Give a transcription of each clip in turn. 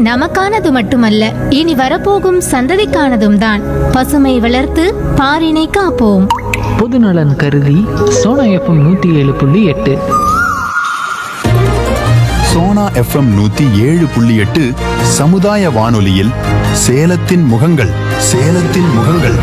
நமக்கானது மட்டுமல்ல இனி வரப்போகும் சந்ததிக்கானதும் தான் பசுமை வளர்த்து பாரினை காப்போம் பொதுநலன் கருதி சோனா எஃப்எம் நூற்றி ஏழு புள்ளி எட்டு சோனா எஃப்எம் நூத்தி ஏழு புள்ளி எட்டு சமுதாய வானொலியில் சேலத்தின் முகங்கள் சேலத்தின் முகங்கள்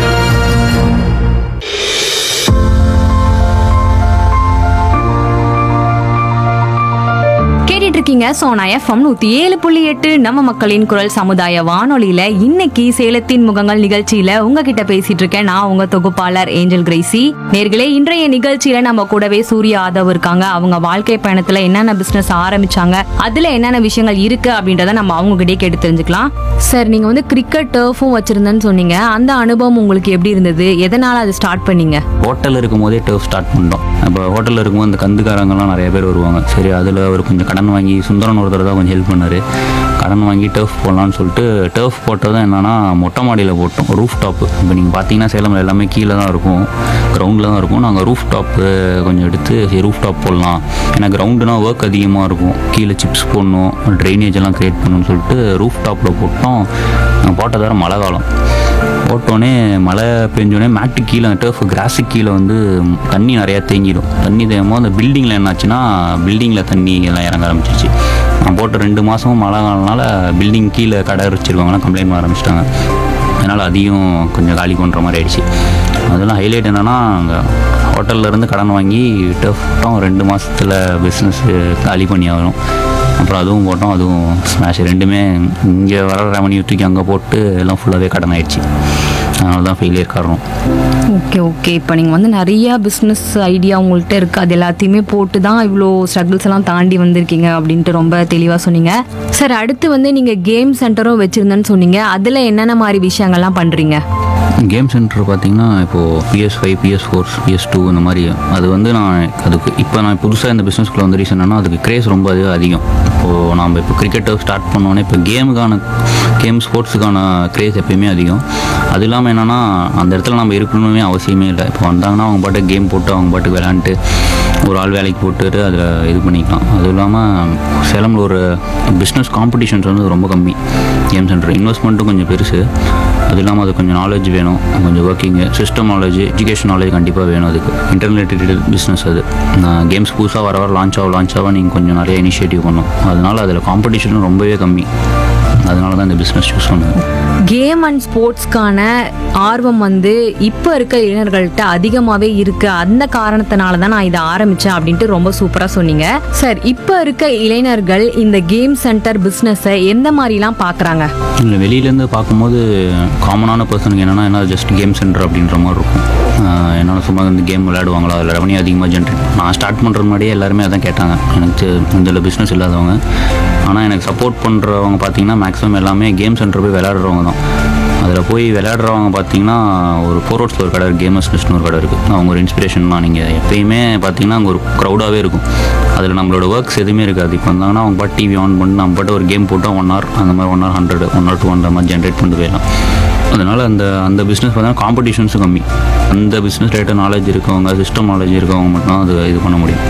கேட்டுட்டு இருக்கீங்க சோனா எஃப்எம் நூத்தி ஏழு புள்ளி எட்டு நம்ம மக்களின் குரல் சமுதாய வானொலியில இன்னைக்கு சேலத்தின் முகங்கள் நிகழ்ச்சியில உங்ககிட்ட பேசிட்டு இருக்கேன் நான் உங்க தொகுப்பாளர் ஏஞ்சல் கிரேசி நேர்களே இன்றைய நிகழ்ச்சியில நம்ம கூடவே சூர்யா யாதவ் இருக்காங்க அவங்க வாழ்க்கை பயணத்துல என்னென்ன பிசினஸ் ஆரம்பிச்சாங்க அதுல என்னென்ன விஷயங்கள் இருக்கு அப்படின்றத நம்ம அவங்க கிட்டே கேட்டு தெரிஞ்சுக்கலாம் சார் நீங்க வந்து கிரிக்கெட் டர்ஃபும் வச்சிருந்தேன்னு சொன்னீங்க அந்த அனுபவம் உங்களுக்கு எப்படி இருந்தது எதனால அதை ஸ்டார்ட் பண்ணீங்க ஹோட்டலில் இருக்கும் போதே டர்ஃப் ஸ்டார்ட் பண்ணிட்டோம் அப்போ ஹோட்டலில் இருக்கும்போது அந்த கந்துக்காரங்கெல்லாம் நிறைய பேர் வருவாங்க சரி அதில் அவர் கொஞ்சம் கடன் வாங்கி சுந்தரன் ஒருத்தர் தான் கொஞ்சம் ஹெல்ப் பண்ணார் கடன் வாங்கி டர்ஃப் போடலான்னு சொல்லிட்டு டர்ஃப் போட்டதும் என்னன்னா மொட்டை மாடியில் போட்டோம் ரூஃப் டாப்பு இப்போ நீங்கள் பார்த்தீங்கன்னா சேலமில் எல்லாமே கீழே தான் இருக்கும் கிரவுண்டில் தான் இருக்கும் நாங்கள் ரூஃப் டாப்பு கொஞ்சம் எடுத்து ரூஃப் டாப் போடலாம் ஏன்னா கிரவுண்டுனா ஒர்க் அதிகமாக இருக்கும் கீழே சிப்ஸ் போடணும் ட்ரைனேஜ் எல்லாம் க்ரியேட் பண்ணணும்னு சொல்லிட்டு ரூஃப் டாப்பில் போட்டோம் நாங்கள் போட்டதார மழை காலம் போட்டோடனே மழை பெஞ்சோடனே மேட்டு கீழே டர்ஃப் கிராஸுக்கு கீழே வந்து தண்ணி நிறையா தேங்கிடும் தண்ணி தேங்கும் அந்த பில்டிங்கில் என்னாச்சுன்னா பில்டிங்கில் தண்ணி எல்லாம் இறங்க ஆரம்பிச்சிச்சு நான் போட்ட ரெண்டு மாதமும் மழை காலனால பில்டிங் கீழே கடை வச்சுருக்கவங்களாம் கம்ப்ளைண்ட் பண்ண ஆரம்பிச்சிட்டாங்க அதனால் அதையும் கொஞ்சம் காலி பண்ணுற மாதிரி ஆயிடுச்சு அதெல்லாம் ஹைலைட் என்னென்னா அங்கே ஹோட்டல்லேருந்து கடன் வாங்கி டர்ஃப் போட்டோம் ரெண்டு மாதத்தில் பிஸ்னஸ் காலி பண்ணி ஆகணும் அப்புறம் அதுவும் போட்டோம் அதுவும் ஸ்மாஷ் ரெண்டுமே இங்கே வர ரெவன்யூ தூக்கி அங்கே போட்டு எல்லாம் ஃபுல்லாகவே கடன் ஆயிடுச்சு அதனால தான் ஃபெயிலியர் காரணம் ஓகே ஓகே இப்போ நீங்கள் வந்து நிறைய பிஸ்னஸ் ஐடியா உங்கள்கிட்ட இருக்குது அது எல்லாத்தையுமே போட்டு தான் இவ்வளோ ஸ்ட்ரகிள்ஸ் எல்லாம் தாண்டி வந்திருக்கீங்க அப்படின்ட்டு ரொம்ப தெளிவாக சொன்னீங்க சார் அடுத்து வந்து நீங்கள் கேம் சென்டரும் வச்சுருந்தேன்னு சொன்னீங்க அதில் என்னென்ன மாதிரி விஷயங்கள்லாம் பண்ணுறீங்க கேம் சென்டர் பார்த்தீங்கன்னா இப்போது PS five PS four PS two இந்த மாதிரி அது வந்து நான் அதுக்கு இப்போ நான் புதுசாக இந்த பிஸ்னஸ்க்குள்ள வந்து ரீசன் என்னன்னா அதுக்கு கிரேஸ் ரொம்ப அது அதிகம் இப்போது நம்ம இப்போ கிரிக்கெட்டை ஸ்டார்ட் பண்ணோன்னே இப்போ கேமுக்கான கேம் ஸ்போர்ட்ஸுக்கான கிரேஸ் எப்பயுமே அதிகம் அது இல்லாமல் என்னென்னா அந்த இடத்துல நம்ம இருக்கணுமே அவசியமே இல்லை இப்போ வந்தாங்கன்னா அவங்க பாட்டு கேம் போட்டு அவங்க பாட்டுக்கு விளையாண்டுட்டு ஒரு ஆள் வேலைக்கு போட்டுட்டு அதில் இது பண்ணிக்கலாம் அதுவும் இல்லாமல் சேலமில் ஒரு பிஸ்னஸ் காம்படிஷன்ஸ் வந்து ரொம்ப கம்மி கேம் சென்டர் இன்வெஸ்ட்மெண்ட்டும் கொஞ்சம் பெருசு அது இல்லாமல் அது கொஞ்சம் நாலேஜ் வேணும் கொஞ்சம் working system knowledge education knowledge கண்டிப்பாக வேணும் அதுக்கு இன்டர்நெட் ரிலேட்டட் பிஸ்னஸ் அது கேம்ஸ் புதுசாக வர வர லான்ச் ஆகும் லான்ச் ஆக நீங்கள் கொஞ்சம் நிறைய இனிஷியேட்டிவ் பண்ணும் அதனால் அதில் காம்படிஷனும் ரொம்பவே கம்மி அதனால தான் இந்த பிஸ்னஸ் சூஸ் பண்ணேன் கேம் அண்ட் ஸ்போர்ட்ஸ்க்கான ஆர்வம் வந்து இப்போ இருக்க இளைஞர்கள்ட்ட அதிகமாகவே இருக்கு அந்த காரணத்தினால தான் நான் இதை ஆரம்பித்தேன் அப்படின்ட்டு ரொம்ப சூப்பராக சொன்னீங்க சார் இப்போ இருக்க இளைஞர்கள் இந்த கேம் சென்டர் பிஸ்னஸை எந்த மாதிரிலாம் பார்க்குறாங்க இல்லை வெளியிலேருந்து பார்க்கும்போது காமனான பர்சனுக்கு என்னென்னா என்ன ஜஸ்ட் கேம் சென்டர் அப்படின்ற மாதிரி இருக்கும் ஆஹ் என்னால் சும்மா வந்து கேம் விளையாடுவாங்களா அதில் ரெவன்யூ அதிகமாக ஜென்ரேட் நான் ஸ்டார்ட் பண்ணுற முன்னாடியே எல்லாருமே அதான் கேட்டாங்க எனக்கு இதில் பிஸ்னஸ் இல்லாதவங்க ஆனால் எனக்கு சப்போர்ட் பண்ணுறவங்க பார்த்தீங்கன்னா மேக்ஸிமம் எல்லாமே கேம் சென்டர் போய் விளையாடுறவங்க தான் அதில் போய் விளையாடுறவங்க பார்த்தீங்கன்னா ஒரு ஃபோர் ரோட்ஸில் ஒரு கடை இருக்குது கேமர்ஸ் லிஸ்ட்னு ஒரு கடை இருக்குது அவங்க ஒரு இன்ஸ்பிரேஷன் தான் நீங்கள் எப்பயுமே பார்த்தீங்கன்னா அங்கே ஒரு க்ரௌடாகவே இருக்கும் அதில் நம்மளோட ஒர்க்ஸ் எதுவுமே இருக்காது இப்போ வந்தாங்கன்னா அவங்க பாட்டு டிவி ஆன் பண்ணி நம்ம பாட்டு ஒரு கேம் போட்டால் ஒன் ஹவர் அந்த மாதிரி one hour hundred one hour two hundred மாதிரி ஜென்ரேட் பண்ணிட்டு போயிடலாம் அதனால் அந்த அந்த பிஸ்னஸ் பார்த்தீங்கன்னா காம்படிஷன்ஸும் கம்மி அந்த பிஸ்னஸ் ரேட்டு நாலேஜ் இருக்கவங்க சிஸ்டம் நாலேஜ் இருக்கவங்க மட்டும் அது இது பண்ண முடியும்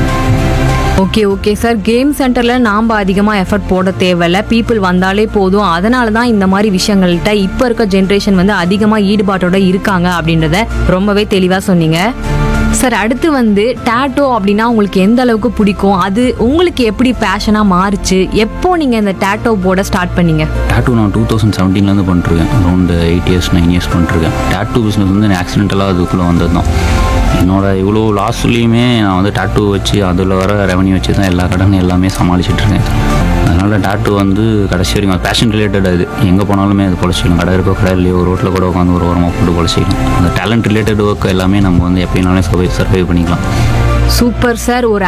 ஓகே ஓகே சார் கேம் சென்டரில் நாம் அதிகமாக எஃபர்ட் போட தேவையில்ல பீப்புள் வந்தாலே போதும் அதனால தான் இந்த மாதிரி விஷயங்கள்ட்ட இப்போ இருக்க ஜென்ரேஷன் வந்து அதிகமாக ஈடுபாட்டோட இருக்காங்க அப்படின்றத ரொம்பவே தெளிவாக சொன்னீங்க சார் அடுத்து வந்து டேட்டோ அப்படின்னா உங்களுக்கு எந்த அளவுக்கு பிடிக்கும் அது உங்களுக்கு எப்படி பேஷனாக மாறுச்சு எப்போ நீங்கள் இந்த டேட்டோ போட ஸ்டார்ட் பண்ணீங்க டேட்டூ நான் டூ தௌசண்ட் செவன்டீன்லேருந்து பண்ணிருக்கேன் around eight years nine years பண்ணிருக்கேன் டேட்டூ பிஸ்னஸ் வந்து ஆக்சிடென்டலாக அதுக்குள்ளே வந்தது தான் என்னோட இவ்வளோ லாஸ்ட்லேயுமே நான் வந்து டேட்டூ வச்சு அதில் வர ரெவன்யூ வச்சு தான் எல்லா கடனும் எல்லாமே சமாளிச்சிட்டு இருக்கேன் அதனால் டேட்டூ வந்து கடைசி வரைக்கும் பேஷன் ரிலேட்டட் அது எங்கே போனாலுமே அது பொழைச்சிக்கலாம் கடை இருக்கோ கடை இல்லையோ ரோட்டில் கூட உட்காந்து ஒரு ஓரமாக போட்டு பொழைச்சிக்கலாம் அந்த டேலண்ட் ரிலேட்டட் ஒர்க் எல்லாமே நம்ம வந்து எப்படினாலும் சர்வை சர்வை பண்ணிக்கலாம் சூப்பர் சார் ஒரு